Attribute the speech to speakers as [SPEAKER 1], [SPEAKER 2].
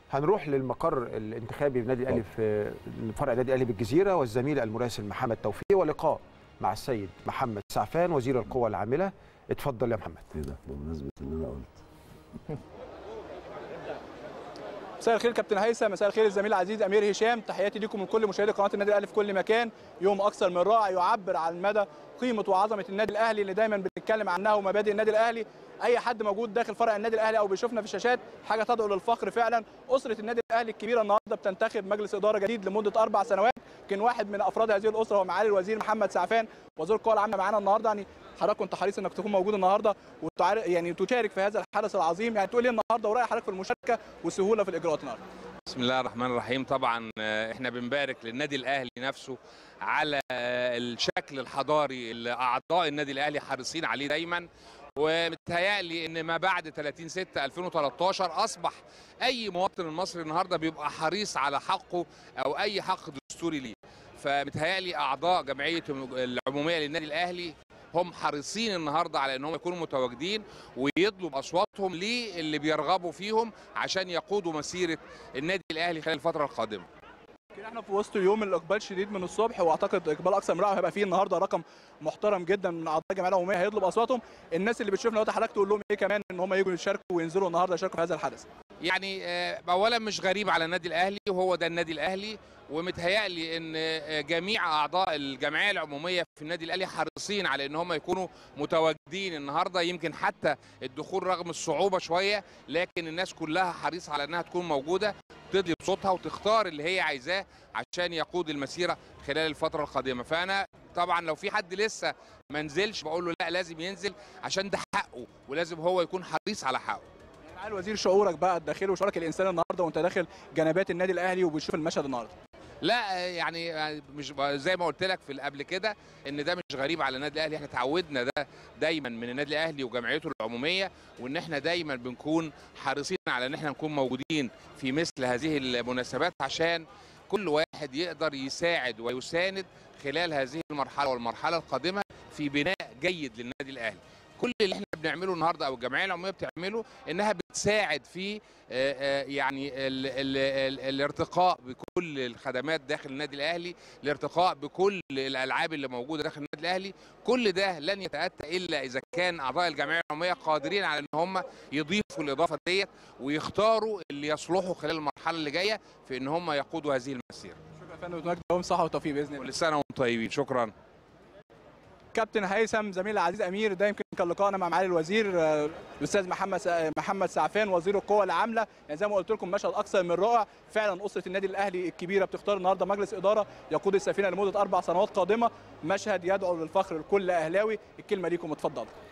[SPEAKER 1] هنروح للمقر الانتخابي بالنادي الاهلي في فرع النادي الاهلي بالجزيره والزميل المراسل محمد توفيق ولقاء مع السيد محمد سعفان وزير القوى العامله اتفضل يا محمد
[SPEAKER 2] ايه ده بمناسبه ان انا قلت
[SPEAKER 3] مساء الخير كابتن هيثم مساء الخير الزميل العزيز امير هشام تحياتي لكم من كل مشاهدي قناه النادي الاهلي في كل مكان يوم اكثر من رائع يعبر عن مدى قيمه وعظمه النادي الاهلي اللي دايما بنتكلم عنها ومبادئ النادي الاهلي اي حد موجود داخل فرع النادي الاهلي او بيشوفنا في الشاشات حاجه تدعو للفخر فعلا اسره النادي الاهلي الكبيره النهارده بتنتخب مجلس اداره جديد لمده اربع سنوات كان واحد من افراد هذه الاسره هو معالي الوزير محمد سعفان وزير القوى العامه معانا النهارده يعني حضرتك كنت حريص انك تكون موجود النهارده وتعار... يعني تشارك في هذا الحدث العظيم يعني تقول لي النهارده وراي حضرتك في المشاركه والسهوله في الاجراءات النهارده
[SPEAKER 4] بسم الله الرحمن الرحيم طبعا احنا بنبارك للنادي الاهلي نفسه على الشكل الحضاري اللي اعضاء النادي الاهلي حريصين عليه دايما ومتهيألي ان ما بعد 30 6 2013 اصبح اي مواطن مصري النهارده بيبقى حريص على حقه او اي حق دستوري ليه فمتهيألي اعضاء جمعيه العموميه للنادي الاهلي هم حريصين النهارده على انهم يكونوا متواجدين ويطلب اصواتهم للي بيرغبوا فيهم عشان يقودوا مسيره النادي الاهلي خلال الفتره القادمه.
[SPEAKER 3] يمكن احنا في وسط يوم الاقبال شديد من الصبح واعتقد اقبال اكثر من رائع هيبقى فيه النهارده رقم محترم جدا من اعضاء الجمعيه العموميه هيطلب اصواتهم الناس اللي بتشوفنا دلوقتي حضرتك تقول لهم ايه كمان ان هم يجوا يشاركوا وينزلوا النهارده يشاركوا في هذا الحدث
[SPEAKER 4] يعني اولا مش غريب على النادي الاهلي وهو ده النادي الاهلي ومتهيألي ان جميع اعضاء الجمعيه العموميه في النادي الاهلي حريصين على ان هم يكونوا متواجدين النهارده يمكن حتى الدخول رغم الصعوبه شويه لكن الناس كلها حريصه على انها تكون موجوده تدلي بصوتها وتختار اللي هي عايزاه عشان يقود المسيره خلال الفتره القادمه فانا طبعا لو في حد لسه ما نزلش بقول له لا لازم ينزل عشان ده حقه ولازم هو يكون حريص على حقه
[SPEAKER 3] معالي الوزير شعورك بقى الداخلي وشعورك الانساني النهارده وانت داخل جنبات النادي الاهلي وبتشوف المشهد النهارده
[SPEAKER 4] لا يعني مش زي ما قلت لك في قبل كده ان ده مش غريب على النادي الاهلي احنا اتعودنا ده دايما من النادي الاهلي وجمعيته العموميه وان احنا دايما بنكون حريصين على ان احنا نكون موجودين في مثل هذه المناسبات عشان كل واحد يقدر يساعد ويساند خلال هذه المرحله والمرحله القادمه في بناء جيد للنادي الاهلي كل اللي احنا بنعمله النهارده او الجمعيه العموميه بتعمله انها بتساعد في يعني ال ال ال الارتقاء بكل الخدمات داخل النادي الاهلي الارتقاء بكل الالعاب اللي موجوده داخل النادي الاهلي كل ده لن يتاتى الا اذا كان اعضاء الجمعيه العموميه قادرين على ان هم يضيفوا الاضافه ديت ويختاروا اللي يصلحوا خلال المرحله اللي جايه في ان هم يقودوا هذه المسيره
[SPEAKER 3] شكرا يا فندم دوام صحه وتوفيق باذن الله
[SPEAKER 4] كل سنه وانتم طيبين شكرا
[SPEAKER 3] كابتن هيثم زميل العزيز امير ده يمكن كان لقائنا مع معالي الوزير الاستاذ محمد محمد سعفان وزير القوى العامله يعني زي ما قلت لكم مشهد اكثر من رائع فعلا اسره النادي الاهلي الكبيره بتختار النهارده مجلس اداره يقود السفينه لمده اربع سنوات قادمه مشهد يدعو للفخر لكل اهلاوي الكلمه ليكم اتفضلوا